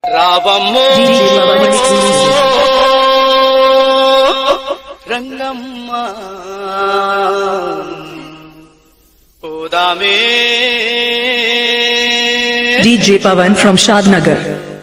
రావమ్మో DJ Pawan exclusive. Rangamma పోదామే DJ Pawan from Shadnagar.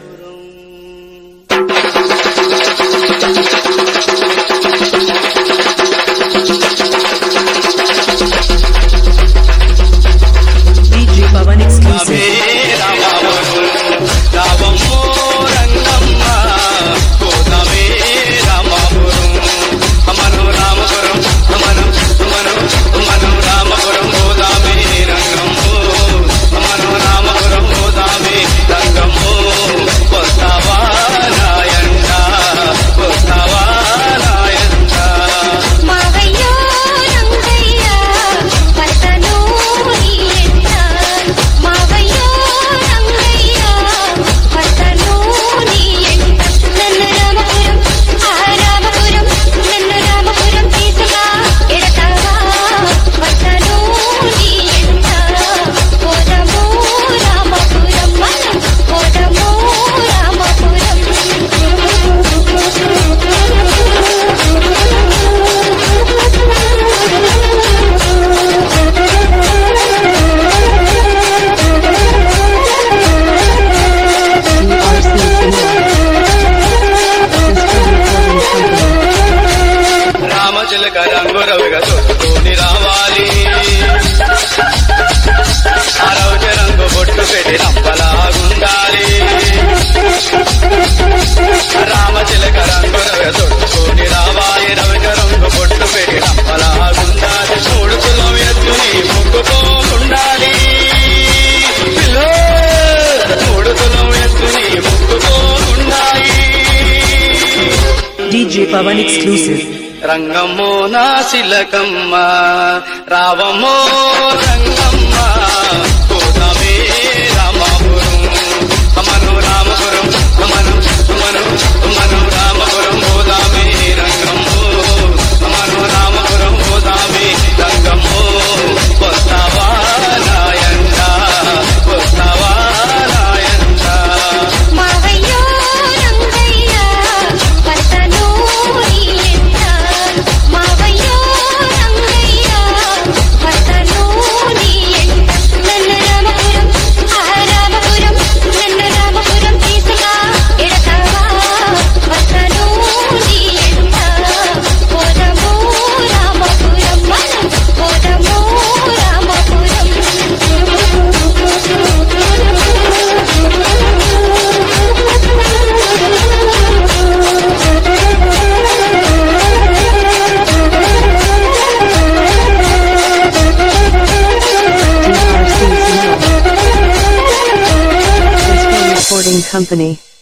DJ Pawan రామే exclusive. Ramavaram రావమ్మో రంగమ్మ పోదామే రామపురం అమను రామపురం అమను అమను అమను రామపురం పోదామే రంగమ్మో అమను రామపురం పోదామే రంగమ్మో వస్తావా నాయంట వస్తావా నాయంట మావయ్యో రంగయ్య పతను నీయంట మావయ్యో రంగయ్య పతను నీయంట నన్ను రామపురం ఆ రామపురం నన్ను రామపురం తీసుగా ఎడతావా పతను నీయంట పోదము రామపురం మనం పోదము రామచిలక రంగు రవిగా తొట్టుకొని రావాలి ఆ రౌజ రంగు బొట్టు పెట్టి రంపలాగుండాలి రామచిలక రంగు రవిగా తొట్టుకొని రావాలి రవిక రంగు బొట్టు పెట్టి రంపలాగుండాలి మూడు కులం ఎత్తుని ముక్కుకోకుండాలి పిల్లో, మూడు కులం ఎత్తుని ముక్కుకోకుండాలి DJ Pawan exclusive. రంగమ్మో నా శిలకమ్మ రావమ్మో రంగమ్మ పోదామే రామాపురం అమను రామపురం అమను అమను అమను రామపురం పోదామే రంగమ్మో అమను రామపురం పోదామే రంగమ్మో వస్తావా నాయంట వస్తావా నాయంట మావయ్యో రంగయ్య పతను నీయంట మావయ్యో రంగయ్య పతను నీయంట నన్ను రామపురం ఆ రామపురం నన్ను రామపురం తీసుగా ఎడతావా పతను నీయంట పోదము రామపురం మనం పోదము Recording Company.